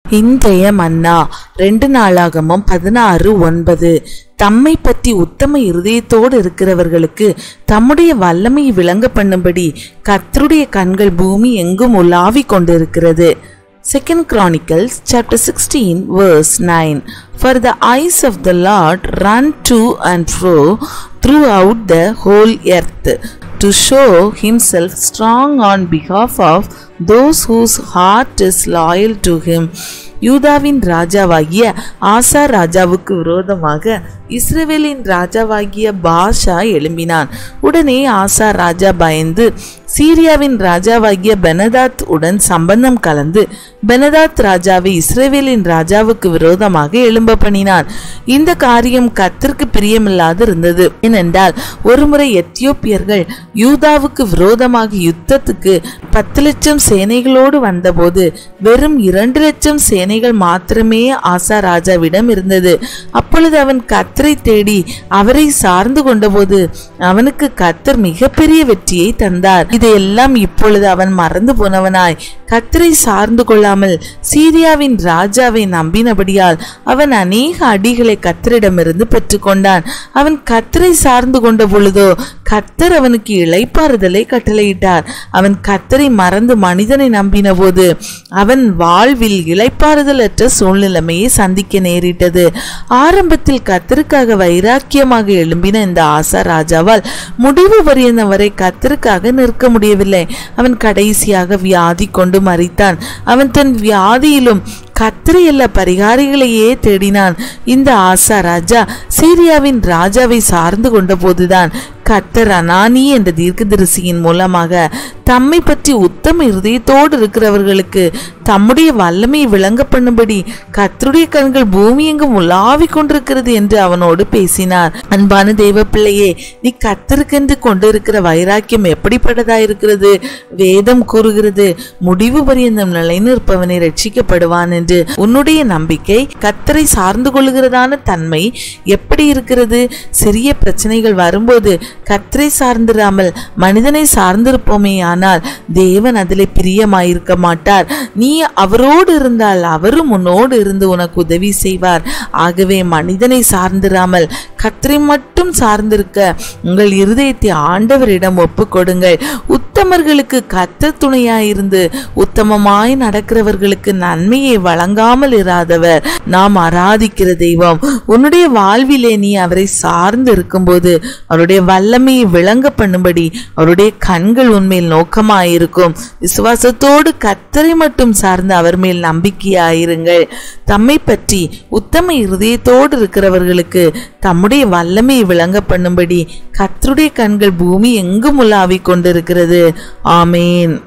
இன்றைய மன்னா ரெண்டு நாளாகமும் பதினாறு ஒன்பது தம்மை பற்றி உத்தம இருதயத்தோடு இருக்கிறவர்களுக்கு தம்முடைய வல்லமையை விளங்க பண்ணும்படி கர்த்தருடைய கண்கள் பூமி எங்கும் உலாவிக் கொண்டிருக்கிறது Second Chronicles chapter 16 verse 9 For the eyes of the Lord run to and fro throughout the whole earth to show himself strong on behalf of those whose heart is loyal to him யூதாவின் ராஜாவாகிய ஆசா ராஜாவுக்கு விரோதமாக இஸ்ரவேலின் ராஜாவாகிய பாஷா எழும்பினான் உடனே ஆசா ராஜா பயந்து சீரியாவின் ராஜாவாகிய பெனதாத் உடன் சம்பந்தம் கலந்து பெனதாத் ராஜாவை இஸ்ரவேலின் ராஜாவுக்கு விரோதமாக எழும்ப பண்ணினான் இந்த காரியம் கத்திற்கு பிரியமில்லாது இருந்தது ஏனென்றால் ஒருமுறை எத்தியோப்பியர்கள் யூதாவுக்கு விரோதமாக யுத்தத்துக்கு பத்து லட்சம் சேனைகளோடு வந்தபோது வெறும் இரண்டு லட்சம் சேனைகள் மாத்திரமே ஆசா ராஜாவிடம் இருந்தது அப்பொழுது அவன் கத்தரை தேடி அவரை சார்ந்து கொண்டபோது அவனுக்கு கத்தர் மிகப்பெரிய வெற்றியை தந்தார் இதையெல்லாம் இப்பொழுது அவன் மறந்து போனவனாய் கத்தரை சார்ந்து கொள்ளாமல் சீரியாவின் ராஜாவை நம்பினபடியால் அவன் அநேக அடிகளை கத்தரிடமிருந்து பெற்றுக்கொண்டான் அவன் கத்தரை சார்ந்து கொண்ட பொழுதோ கத்தர் அவனுக்கு இளைப்பாறுதலை கட்டளையிட்டார் அவன் கத்தரை மறந்து மனிதனை நம்பின போது அவன் வாழ்வில் இளைப்பாறுதலற்ற சூழ்நிலைமையை சந்திக்க நேரிட்டது ஆரம்பத்தில் கத்தருக்காக வைராக்கியமாக எழும்பின இந்த ஆசா ராஜாவால் முடிவு வரையின வரை கத்தருக்காக நிற்க முடியவில்லை அவன் கடைசியாக வியாதி கொண்டு மறித்தான் அவன் தன் வியாதியிலும் கத்திரி அல்ல பரிகாரிகளையே தேடினான் இந்த ஆசா ராஜா சீரியாவின் ராஜாவை சார்ந்து கொண்ட போதுதான் கத்தர் அனானி என்ற தீர்க்கதரிசியின் மூலமாக தம்மை பற்றி உத்தம இருதயத்தோடு இருக்கிறவர்களுக்கு தம்முடைய வல்லமையை விளங்க பண்ணும்படி கத்தருடைய கண்கள் பூமி எங்கும் உலாவிக் கொண்டிருக்கிறது என்று அவனோடு பேசினார் அன்பான தெய்வ பிள்ளையே நீ கத்தருக்கென்று கொண்டிருக்கிற வைராக்கியம் எப்படிப்பட்டதா இருக்கிறது வேதம் கூறுகிறது முடிவு பரியந்தம் நிலைநிற்பவனை ரட்சிக்கப்படுவான் என்று உன்னுடைய நம்பிக்கை கத்தரை சார்ந்து கொள்கிறதான தன்மை எப்படி இருக்கிறது சிறிய பிரச்சனைகள் வரும்போது கத்தரை சார்ந்திராமல் மனிதனை சார்ந்திருப்போமே ஆனால் தேவன் அதிலே பிரியமாயிருக்க மாட்டார் நீ அவரோடு இருந்தால் அவரும் உன்னோடு இருந்து உனக்கு உதவி செய்வார் ஆகவே மனிதனை சார்ந்திராமல் கத்தரை மட்டும் சார்ந்திருக்க உங்கள் இருதயத்தை ஆண்டவரிடம் ஒப்புக் கொடுங்கள் உத்தமர்களுக்கு கத்த துணையாயிருந்து உத்தமமாய் நடக்கிறவர்களுக்கு நன்மையை வழங்காமல் இராதவர் நாம் ஆராதிக்கிற தெய்வம் உன்னுடைய வாழ்விலே நீ அவரை சார்ந்து இருக்கும்போது அவருடைய வல்லமையை விளங்க பண்ணும்படி அவருடைய கண்கள் உன்மேல் நோக்கமாயிருக்கும் விசுவாசத்தோடு கத்தரை மட்டும் சார்ந்து அவர் மேல் நம்பிக்கையாயிருங்கள் தம்மை பற்றி உத்தம இருதயத்தோடு இருக்கிறவர்களுக்கு தம்முடைய வல்லமையை விளங்க பண்ணும்படி கத்தருடைய கண்கள் பூமி எங்கும் உலாவிக் கொண்டிருக்கிறது ஆமேன்